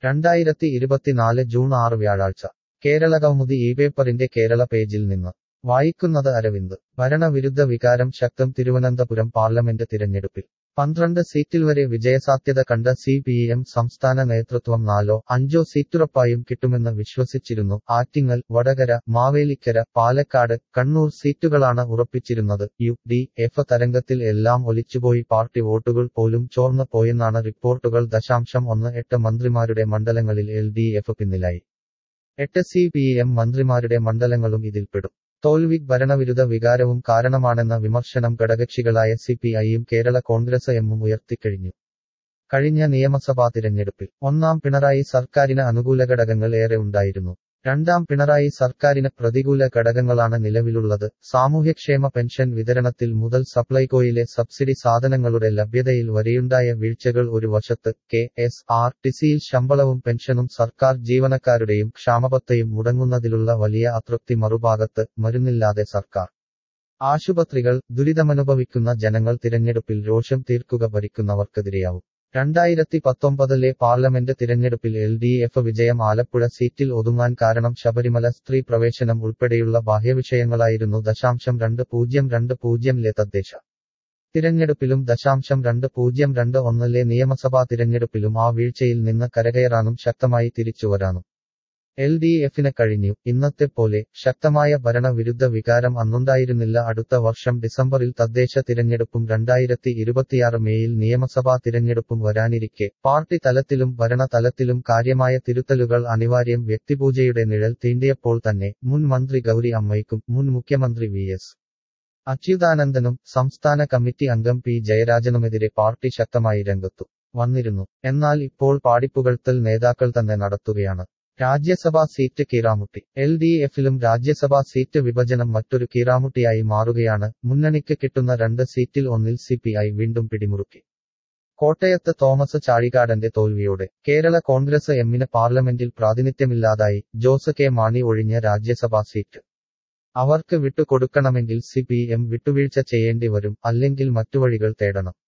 രണ്ടായിരത്തി ഇരുപത്തിനാല് ജൂൺ ആറ് വ്യാഴാഴ്ച കേരളകൗമുദി ഈ പേപ്പറിന്റെ കേരള പേജിൽ നിന്ന് വായിക്കുന്നത് അരവിന്ദ് ഭരണവിരുദ്ധ വികാരം ശക്തം തിരുവനന്തപുരം പാർലമെന്റ് തിരഞ്ഞെടുപ്പിൽ പന്ത്രണ്ട് സീറ്റിൽ വരെ വിജയസാധ്യത കണ്ട സി പി എം സംസ്ഥാന നേതൃത്വം നാലോ അഞ്ചോ സീറ്റുറപ്പായും കിട്ടുമെന്ന് വിശ്വസിച്ചിരുന്നു ആറ്റിങ്ങൽ വടകര മാവേലിക്കര പാലക്കാട് കണ്ണൂർ സീറ്റുകളാണ് ഉറപ്പിച്ചിരുന്നത് യു ഡി എഫ് തരംഗത്തിൽ എല്ലാം ഒലിച്ചുപോയി പാർട്ടി വോട്ടുകൾ പോലും ചോർന്നു പോയെന്നാണ് റിപ്പോർട്ടുകൾ ദശാംശം ഒന്ന് എട്ട് മന്ത്രിമാരുടെ മണ്ഡലങ്ങളിൽ എൽ ഡി എഫ് പിന്നിലായി എട്ട് സി പി എം മന്ത്രിമാരുടെ മണ്ഡലങ്ങളും ഇതിൽപ്പെടും തോൽവി ഭരണവിരുദ്ധ വികാരവും കാരണമാണെന്ന വിമർശനം ഘടകക്ഷികളായ സി പി ഐയും കേരള കോൺഗ്രസ് എമ്മും ഉയർത്തിക്കഴിഞ്ഞു കഴിഞ്ഞ നിയമസഭാ തിരഞ്ഞെടുപ്പിൽ ഒന്നാം പിണറായി സർക്കാരിന് അനുകൂല ഘടകങ്ങൾ ഏറെ ഉണ്ടായിരുന്നു രണ്ടാം പിണറായി സർക്കാരിന് പ്രതികൂല ഘടകങ്ങളാണ് നിലവിലുള്ളത് സാമൂഹ്യക്ഷേമ പെൻഷൻ വിതരണത്തിൽ മുതൽ സപ്ലൈകോയിലെ സബ്സിഡി സാധനങ്ങളുടെ ലഭ്യതയിൽ വരെയുണ്ടായ വീഴ്ചകൾ ഒരു വശത്ത് കെ എസ് ആർ ടിസിയിൽ ശമ്പളവും പെൻഷനും സർക്കാർ ജീവനക്കാരുടെയും ക്ഷാമബത്തയും മുടങ്ങുന്നതിലുള്ള വലിയ അതൃപ്തി മറുഭാഗത്ത് മരുന്നില്ലാതെ സർക്കാർ ആശുപത്രികൾ ദുരിതമനുഭവിക്കുന്ന ജനങ്ങൾ തിരഞ്ഞെടുപ്പിൽ രോഷം തീർക്കുക ഭരിക്കുന്നവർക്കെതിരെയാവും രണ്ടായിരത്തി പത്തൊമ്പതിലെ പാർലമെന്റ് തിരഞ്ഞെടുപ്പിൽ എൽ ഡി എഫ് വിജയം ആലപ്പുഴ സീറ്റിൽ ഒതുങ്ങാൻ കാരണം ശബരിമല സ്ത്രീ പ്രവേശനം ഉൾപ്പെടെയുള്ള ബാഹ്യവിഷയങ്ങളായിരുന്നു ദശാംശം രണ്ട് പൂജ്യം രണ്ട് പൂജ്യംലെ തദ്ദേശ തിരഞ്ഞെടുപ്പിലും ദശാംശം രണ്ട് പൂജ്യം രണ്ട് ഒന്നിലെ നിയമസഭാ തിരഞ്ഞെടുപ്പിലും ആ വീഴ്ചയിൽ നിന്ന് കരകയറാനും ശക്തമായി തിരിച്ചുവരാനും എൽ ഡി എഫിന് കഴിഞ്ഞു ഇന്നത്തെ പോലെ ശക്തമായ ഭരണവിരുദ്ധ വികാരം അന്നുണ്ടായിരുന്നില്ല അടുത്ത വർഷം ഡിസംബറിൽ തദ്ദേശ തിരഞ്ഞെടുപ്പും രണ്ടായിരത്തി ഇരുപത്തിയാറ് മേയിൽ നിയമസഭാ തിരഞ്ഞെടുപ്പും വരാനിരിക്കെ പാർട്ടി തലത്തിലും ഭരണതലത്തിലും കാര്യമായ തിരുത്തലുകൾ അനിവാര്യം വ്യക്തിപൂജയുടെ നിഴൽ തീണ്ടിയപ്പോൾ തന്നെ മുൻ മന്ത്രി ഗൗരി അമ്മയ്ക്കും മുൻ മുഖ്യമന്ത്രി വി എസ് അച്യുതാനന്ദനും സംസ്ഥാന കമ്മിറ്റി അംഗം പി ജയരാജനുമെതിരെ പാർട്ടി ശക്തമായി രംഗത്തു വന്നിരുന്നു എന്നാൽ ഇപ്പോൾ പാടിപ്പുകഴ്ത്തൽ നേതാക്കൾ തന്നെ നടത്തുകയാണ് രാജ്യസഭാ സീറ്റ് കീറാമുട്ടി എൽ ഡി എഫിലും രാജ്യസഭാ സീറ്റ് വിഭജനം മറ്റൊരു കീറാമുട്ടിയായി മാറുകയാണ് മുന്നണിക്ക് കിട്ടുന്ന രണ്ട് സീറ്റിൽ ഒന്നിൽ സി പി ഐ വീണ്ടും പിടിമുറുക്കി കോട്ടയത്ത് തോമസ് ചാഴികാടന്റെ തോൽവിയോടെ കേരള കോൺഗ്രസ് എമ്മിന് പാർലമെന്റിൽ പ്രാതിനിധ്യമില്ലാതായി ജോസ് കെ മാണി ഒഴിഞ്ഞ രാജ്യസഭാ സീറ്റ് അവർക്ക് വിട്ടുകൊടുക്കണമെങ്കിൽ സി പി എം വിട്ടുവീഴ്ച ചെയ്യേണ്ടി വരും അല്ലെങ്കിൽ മറ്റു വഴികൾ തേടണം